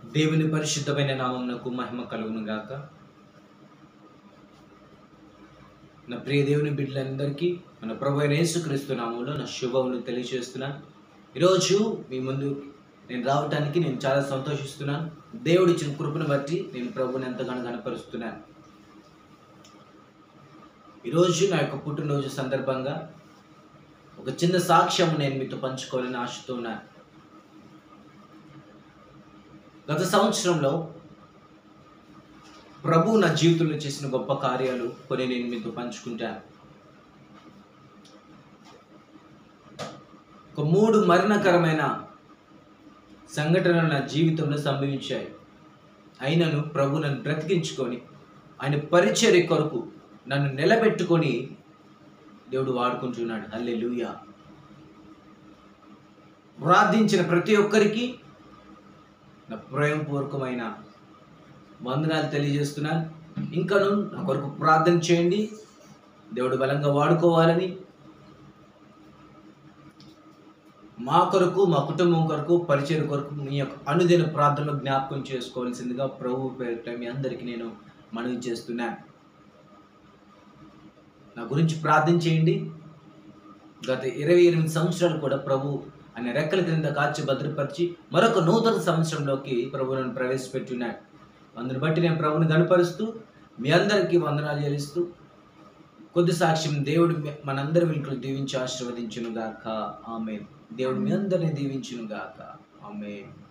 దేవుని పరిశుద్ధమైన నామమునకు మహిమ కలుగును గాక నా ప్రియ దేవుని బిడ్డలందరికీ మన ప్రభు అయిన యేసుక్రీస్తు నామంలో నా శుభములు తెలియజేస్తున్నాను ఈరోజు మీ ముందు నేను రావటానికి నేను చాలా సంతోషిస్తున్నాను దేవుడి ఇచ్చిన కృపను బట్టి నేను ప్రభుని ఎంతగానో కనపరుస్తున్నాను ఈరోజు నా యొక్క పుట్టినరోజు సందర్భంగా ఒక చిన్న సాక్ష్యం నేను మీతో పంచుకోవాలని ఆశతో ఉన్నాను గత సంవత్సరంలో ప్రభు నా జీవితంలో చేసిన గొప్ప కార్యాలు కొన్ని నేను మీతో పంచుకుంటాను ఒక మూడు మరణకరమైన సంఘటనలు నా జీవితంలో సంభవించాయి అయినను ప్రభు నన్ను బ్రతికించుకొని ఆయన పరిచర్య కొరకు నన్ను నిలబెట్టుకొని దేవుడు వాడుకుంటున్నాడు అల్లే ప్రార్థించిన ప్రతి ఒక్కరికి నా ప్రేమపూర్వకమైన వందనాలు తెలియజేస్తున్నాను ఇంకను నా కొరకు ప్రార్థన చేయండి దేవుడు బలంగా వాడుకోవాలని మా కొరకు మా కుటుంబం కొరకు పరిచయం కొరకు మీ యొక్క అనుదిన ప్రార్థనలో జ్ఞాపకం చేసుకోవాల్సిందిగా ప్రభు పేరిట మీ అందరికీ నేను మనవి చేస్తున్నాను నా గురించి ప్రార్థన చేయండి గత ఇరవై ఎనిమిది సంవత్సరాలు కూడా ప్రభు ఆయన రెక్కల క్రింద కాచి భద్రపరిచి మరొక నూతన సంవత్సరంలోకి ప్రభు నన్ను ప్రవేశపెట్టున్నాడు అందుని బట్టి నేను ప్రభుని కనపరుస్తూ మీ అందరికీ వందనాలు చెల్లిస్తూ కొద్ది సాక్ష్యం దేవుడు మీ- మనందరి వెనుకలు దీవించి ఆశీర్వదించును గాక ఆమె దేవుడు మీ అందరిని దీవించును గాక ఆమె